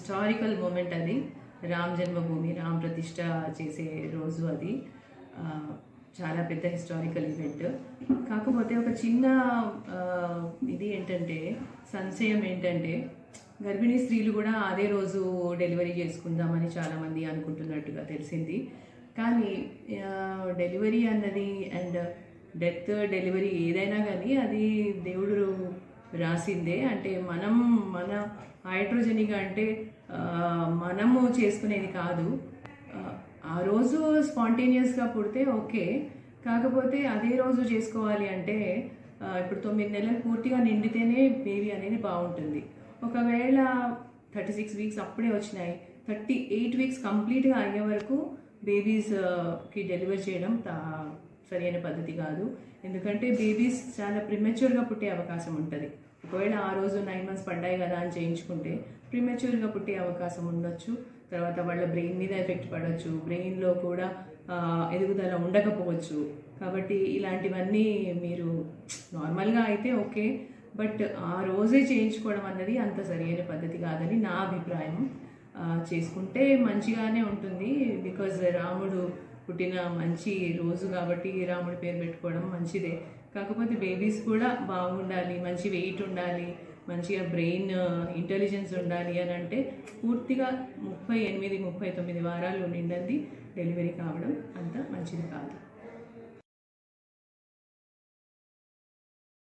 historical moment అది రామ్ జన్మభూమి రామ్ ప్రతిష్ట చేసే రోజు అది ఆ, చాలా పెద్ద హిస్టారికల్ ఈవెంట్ కాకపోతే ఒక చిన్న ఆ, ఇది ఏంటంటే సంశయం ఏంటంటే గర్భిణీ స్త్రీలు కూడా అదే రోజు డెలివరీ చేసుకుందామని చాలామంది అనుకుంటున్నట్టుగా తెలిసింది కానీ ఆ, డెలివరీ అన్నది అండ్ డెత్ డెలివరీ ఏదైనా కానీ అది దేవుడు రాసిందే అంటే మనం మన హైడ్రోజనిగా అంటే ఆ, మనము చేసుకునేది కాదు ఆ, ఆ రోజు స్పాంటేనియస్గా పుడితే ఓకే కాకపోతే అదే రోజు చేసుకోవాలి అంటే ఆ, ఇప్పుడు తొమ్మిది నెలలు పూర్తిగా నిండితేనే బేబీ అనేది బాగుంటుంది ఒకవేళ థర్టీ సిక్స్ వీక్స్ అప్పుడే వచ్చినాయి థర్టీ ఎయిట్ వీక్స్ కంప్లీట్గా అయ్యే వరకు బేబీస్కి డెలివరీ చేయడం తా- సరైన పద్ధతి కాదు ఎందుకంటే బేబీస్ చాలా ప్రిమెచ్యూర్గా పుట్టే అవకాశం ఉంటుంది ఒకవేళ ఆ రోజు నైన్ మంత్స్ పడ్డాయి కదా అని చేయించుకుంటే ప్రిమెచ్యూర్గా పుట్టే అవకాశం ఉండొచ్చు తర్వాత వాళ్ళ బ్రెయిన్ మీద ఎఫెక్ట్ పడవచ్చు బ్రెయిన్లో కూడా ఆ, ఎదుగుదల ఉండకపోవచ్చు కాబట్టి ఇలాంటివన్నీ మీరు నార్మల్గా అయితే ఓకే బట్ ఆ రోజే చేయించుకోవడం అన్నది అంత సరైన పద్ధతి కాదని నా అభిప్రాయం ఆ, చేసుకుంటే మంచిగానే ఉంటుంది బికాజ్ రాముడు పుట్టిన మంచి రోజు కాబట్టి రాముడి పేరు పెట్టుకోవడం మంచిదే కాకపోతే బేబీస్ కూడా బాగుండాలి మంచి వెయిట్ ఉండాలి మంచిగా బ్రెయిన్ ఇంటెలిజెన్స్ ఉండాలి అని అంటే పూర్తిగా ముప్పై ఎనిమిది ముప్పై తొమ్మిది వారాలు నిండంది డెలివరీ కావడం అంత మంచిది కాదు